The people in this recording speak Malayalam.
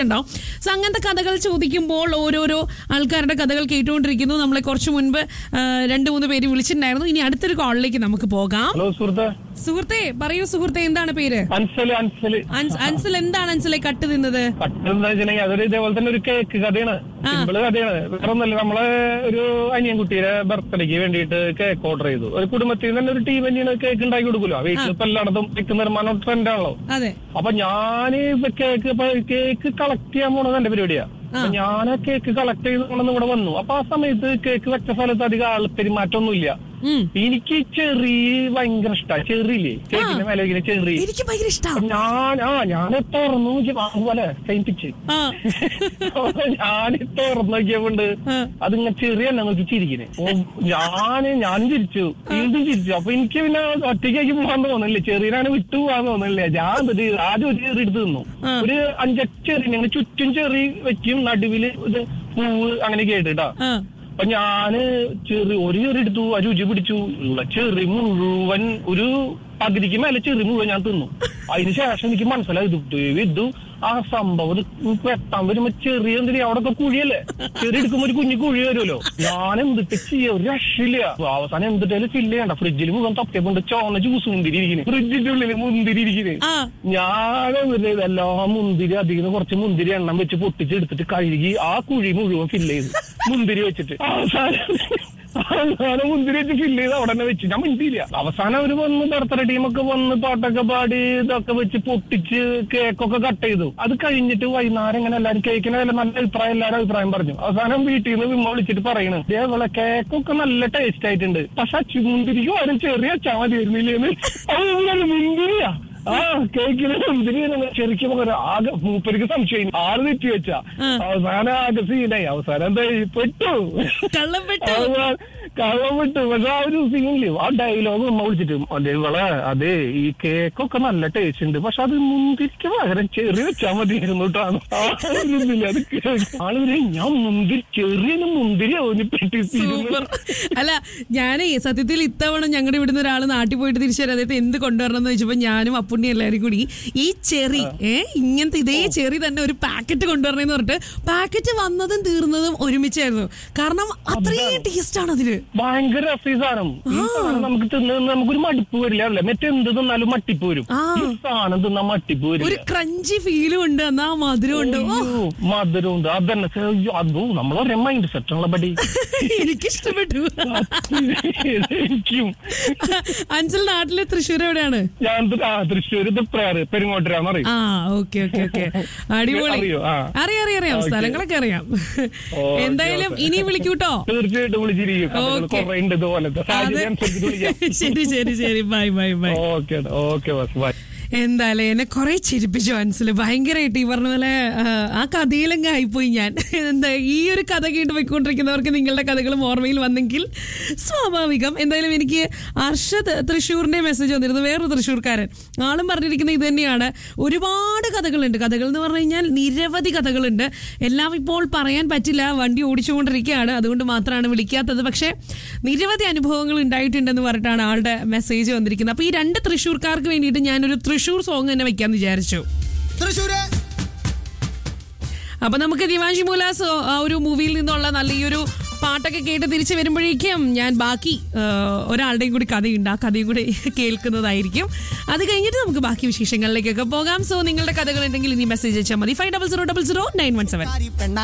ഉണ്ടാവും സോ അങ്ങനത്തെ കഥകൾ ചോദിക്കുമ്പോൾ ഓരോരോ ആൾക്കാരുടെ കഥകൾ കേട്ടുകൊണ്ടിരിക്കുന്നു നമ്മളെ കുറച്ച് മുൻപ് ആ, രണ്ട് മൂന്ന് പേര് വിളിച്ചിട്ടുണ്ടായിരുന്നു ഇനി അടുത്തൊരു കോളിലേക്ക് നമുക്ക് പോകാം ഹലോ സുഹൃത്തെ സുഹൃത്തെ പറയൂ സുഹൃത്തെ എന്താണ് പേര് അൻസല് അൻസല് അൻസ്- അൻസൽ എന്താണ് അൻസലെ കട്ട് തിന്നത് പട്ടെന്താ വെച്ചിട്ടുണ്ടെങ്കിൽ അതൊരു ഇതേപോലെ തന്നെ ഒരു കേക്ക് കഥയാണ് സിമ്പിള് കഥയാണ് വേറെ ഒന്നല്ല നമ്മളെ ഒരു അനിയൻ കുട്ടിയുടെ ബർത്ത്ഡേക്ക് വേണ്ടിയിട്ട് കേക്ക് ഓർഡർ ചെയ്തു ഒരു കുടുംബത്തിൽ നിന്ന് തന്നെ ഒരു ടീം തന്നെയാണ് കേക്ക് ഉണ്ടാക്കി കൊടുക്കുമല്ലോ വീട്ടിൽ ഇപ്പൊ എല്ലായിടത്തും കേക്ക് നിർമ്മാണം ട്രെൻഡ് ആണല്ലോ അതെ അപ്പൊ ഞാൻ കേക്ക് ഇപ്പൊ കേക്ക് കളക്ട് ചെയ്യാൻ പോണത് എന്റെ പരിപാടിയാ അപ്പൊ ഞാൻ കേക്ക് കളക്ട് ചെയ്ത് കൊണ്ടുവന്ന് ഇവിടെ വന്നു അപ്പൊ ആ സമയത്ത് കേക്ക് വെച്ച സ്ഥലത്ത് അധികം ആൾ പെരുമാറ്റമൊന്നുമില്ല ഉം. എനിക്ക് ചെറി ഭയങ്കര ഇഷ്ടമാണ് ചെറിയില്ലേ കേക്കിന്റെ മേലെ ഇങ്ങനെ ചെറി എനിക്ക് ഭയങ്കര ഇഷ്ടം അപ്പൊ ഞാൻ ആ ഞാൻ തുറന്നു നോക്കി പോലെ സെയിം പിച്ച് ആ ഞാൻ തുറന്നു നോക്കിയപ്പോണ്ട് ആ. അതിങ്ങനെ ചെറിയ എന്നെ നോക്കി ചിരിക്കണേ ഓ, ഞാന് ഞാനും ചിരിച്ചു വീണ്ടും ചിരിച്ചു അപ്പൊ എനിക്ക് പിന്നെ ഒറ്റയ്ക്കാക്കി പോകാൻ തോന്നില്ല ചെറിയനാണ് വിട്ടു പോകാൻ തോന്നില്ല ഞാൻ എന്നിട്ട് ആദ്യം ഒരു ചെറി എടുത്ത് തിന്നു ആ. ഒരു അഞ്ചെട്ട് ചെറി ഞങ്ങൾ ചുറ്റും ചെറി വെക്കും നടുവില് ഇത് പൂവ് അങ്ങനെ കേട്ടിട്ടാ ആ അപ്പൊ ഞാന് ചെറി ഒരു ചെറി എടുത്തു ആ രുചി പിടിച്ചു ഉള്ള ചെറി മുഴുവൻ ഒരു പകുതിക്ക് മേലെ ചെറി മുഴുവൻ ഞാൻ തിന്നു അതിന് ശേഷം എനിക്ക് മനസ്സിലായി ഇത് ദൈവം ഇത് ആ സംഭവം ഇത് വെട്ടാൻ വരുമ്പോ ചെറിയ എന്തിനാ അവിടെ കുഴിയല്ലേ ചെറി എടുക്കുമ്പോ ഒരു കുഞ്ഞു കുഴി വരുമല്ലോ ഞാൻ എന്തിട്ട് ചെയ്യാ ഒരു രക്ഷയില്ല അവസാനം എന്തിട്ടാലും ഫില്ല് ചെയ്യണ്ട ഫ്രിഡ്ജിൽ മുഖം തപ്പിയപ്പോണ്ട് ചോന്ന ജ്യൂസ് മുന്തിരി ഇരിക്കുന്നത് ഫ്രിഡ്ജിന്റെ ഉള്ളിൽ മുന്തിരി ഇരിക്കുന്നത് ആ ഞാൻ എന്നിട്ട് ഇതെല്ലാം മുന്തിരി അധികം കുറച്ച് മുന്തിരി എണ്ണം വെച്ച് പൊട്ടിച്ചെടുത്തിട്ട് കഴുകി ആ കുഴി മുഴുവൻ ഫില്ല് ചെയ്തു മുന്തിരി വെച്ചിട്ട് അവസാനം അവസാനം മുന്തിരി വെച്ച് ഫില്ല് ചെയ്ത് അവിടെ തന്നെ വെച്ചു ഞാൻ മിണ്ടിയില്ല അവസാനം അവര് വന്ന് ബർത്ത്ഡേ ടീമൊക്കെ വന്ന് പാട്ടൊക്കെ പാടി ഇതൊക്കെ വെച്ച് പൊട്ടിച്ച് കേക്കൊക്കെ കട്ട് ചെയ്തു അത് കഴിഞ്ഞിട്ട് വൈകുന്നേരം ഇങ്ങനെ എല്ലാവരും കേക്കിന് നല്ല നല്ല അഭിപ്രായം എല്ലാവരും അഭിപ്രായം പറഞ്ഞു അവസാനം വീട്ടിൽ നിന്ന് വിമ്മ വിളിച്ചിട്ട് പറയണ് ഇതേപോലെ കേക്കൊക്കെ നല്ല ടേസ്റ്റ് ആയിട്ടുണ്ട് പക്ഷെ അച്ചു മുന്തിരിക്ക് ആരും ചെറിയ അച്ചാ മതിയായിരുന്നില്ലേന്ന് അത് മുന്തിരിയാ ആ കേക്കിന് മുന്തിരി ശരിക്കും ഒരു ആകെ മൂപ്പർക്ക് സംശയം ആറ് തെറ്റി വെച്ച അവസാനം ആകെ സീനായി അവസാനം എന്താ ഈ പെട്ടു കള്ളം പെട്ടു അവസാനം കള്ളം വിട്ടു പക്ഷെ ആ ഒരു സീനില് ആ ഡയലോഗ് ഉമ്മ വിളിച്ചിട്ട് അതെ ഇവളെ അതെ ഈ കേക്കൊക്കെ നല്ല ടേസ്റ്റ് ഉണ്ട് പക്ഷെ അത് മുന്തിരിക്ക് പകരം ചെറിയ വെച്ചാൽ മതിയായിരുന്നു കേട്ടോ ആ ഒരു ഇതില് അത് കേക്ക്. ആള് പറയും, ഞാൻ മുന്തിരി ചെറിയ മുന്തിരി അവന് പെട്ടി സൂപ്പർ അല്ല ഞാനേ സത്യത്തിൽ ഇത്തവണ ഞങ്ങളുടെ ഇവിടുന്ന് ഒരാൾ നാട്ടിൽ പോയിട്ട് തിരിച്ചു വരാം അദ്ദേഹത്തെ എന്ത് കൊണ്ടുവരണം എന്ന് വെച്ചപ്പോ ഞാനും അപ്പുണ്ണി എല്ലാവരും കൂടി ഈ ചെറി ഏ ഇങ്ങനത്തെ ഇതേ ചെറി തന്നെ ഒരു പാക്കറ്റ് കൊണ്ടുവരണമെന്ന് പറഞ്ഞിട്ട് പാക്കറ്റ് വന്നതും തീർന്നതും ഒരുമിച്ചായിരുന്നു കാരണം അത്രയും ടേസ്റ്റ് ആണ് അതില് ഭയങ്കര രസീ സാധനം ഈ സാധനം നമുക്ക് തിന്ന് തിന്ന് നമുക്കൊരു മടുപ്പ് വരില്ല അല്ലേ മറ്റെന്ത് തിന്നാലും മട്ടിപ്പ് വരും ആ. ഈ സാധനം തിന്നാൻ മട്ടിപ്പ് ഒരു വരില്ല ക്രഞ്ചി ഫീലും ഉണ്ട് എന്നാ മധുരം ഉണ്ട് ഓ അയ്യോ, മധുരം ഉണ്ട് അതന്നെ സെ- അയ്യോ, അതോ നമ്മളൊരേ മൈൻഡ് സെറ്റ് ഉള്ള ബടി എനിക്കിഷ്ടപ്പെട്ടു എനിക്കും അഞ്ചൽ നാട്ടിലെ തൃശ്ശൂർ എവിടെയാണ് ഞാൻ ത- ആ, തൃശ്ശൂര് തൃപ്രയാറ് പെരുങ്ങോട്ടരാന്ന് പറയും ആ ഓക്കെ ഓക്കെ ഓക്കെ അടിപൊളി അറിയോ? ആ. അറിയാം അറിയാം അറിയാം ഓക്കേ. സ്ഥലങ്ങളൊക്കെ അറിയാം ഓക്കേ, എന്തായാലും ഓക്കേ. ഇനി വിളിക്കൂട്ടോ തീർച്ചയായിട്ടും വിളിച്ചിരിക്കും കഥകൾ ഓക്കേ. കുറെ ഉണ്ട് ഇതുപോലത്തെ സാഹചര്യം അനുസരിച്ച് വിളിക്കാം ശരി ശരി ശരി bye bye bye okay okay ബസ് ബൈ എന്തായാലും എന്നെ കുറെ ചിരിപ്പിച്ചു മനസ്സിൽ ഭയങ്കരമായിട്ട് ഈ പറഞ്ഞ പോലെ ആ, ആ കഥയിലങ്ങ് ആയിപ്പോയി ഞാൻ എന്താ ഈ ഒരു കഥ കേട്ട് പോയിക്കൊണ്ടിരിക്കുന്നവർക്ക് നിങ്ങളുടെ കഥകളും ഓർമ്മയിൽ വന്നെങ്കിൽ സ്വാഭാവികം എന്തായാലും എനിക്ക് അർഷദ് തൃശ്ശൂരിന്റെ മെസ്സേജ് വന്നിരുന്നു വേറൊരു തൃശ്ശൂർക്കാരൻ ആളും പറഞ്ഞിരിക്കുന്നത് ഇത് തന്നെയാണ് ഒരുപാട് കഥകളുണ്ട് കഥകൾ എന്ന് പറഞ്ഞു കഴിഞ്ഞാൽ നിരവധി കഥകളുണ്ട് എല്ലാം ഇപ്പോൾ പറയാൻ പറ്റില്ല വണ്ടി ഓടിച്ചുകൊണ്ടിരിക്കുകയാണ് അതുകൊണ്ട് മാത്രമാണ് വിളിക്കാത്തത് പക്ഷേ നിരവധി അനുഭവങ്ങൾ ഉണ്ടായിട്ടുണ്ടെന്ന് പറഞ്ഞിട്ടാണ് ആളുടെ മെസ്സേജ് വന്നിരിക്കുന്നത് അപ്പോൾ ഈ രണ്ട് തൃശ്ശൂർക്കാർക്ക് വേണ്ടിയിട്ട് ഞാനൊരു തൃശ്ശൂർ സോങ് തന്നെ വെക്കാന്ന് വിചാരിച്ചു തൃശ്ശൂര് അപ്പൊ നമുക്ക് ദിവാൻഷി മൂലാസ് ആ ഒരു മൂവിയിൽ നിന്നുള്ള നല്ല ഈ ഒരു പാട്ടൊക്കെ കേട്ട് തിരിച്ചു വരുമ്പോഴേക്കും ഞാൻ ബാക്കി ആ, ഒരാളുടെയും കൂടി കഥയുണ്ട് ആ കഥയും കൂടി കേൾക്കുന്നതായിരിക്കും അത് കഴിഞ്ഞിട്ട് നമുക്ക് ബാക്കി വിശേഷങ്ങളിലേക്കൊക്കെ പോകാം സോ നിങ്ങളുടെ കഥകൾ ഉണ്ടെങ്കിൽ ഇനി മെസ്സേജ് അയച്ചാൽ മതി five double zero double zero nine one seven പെണ്ണ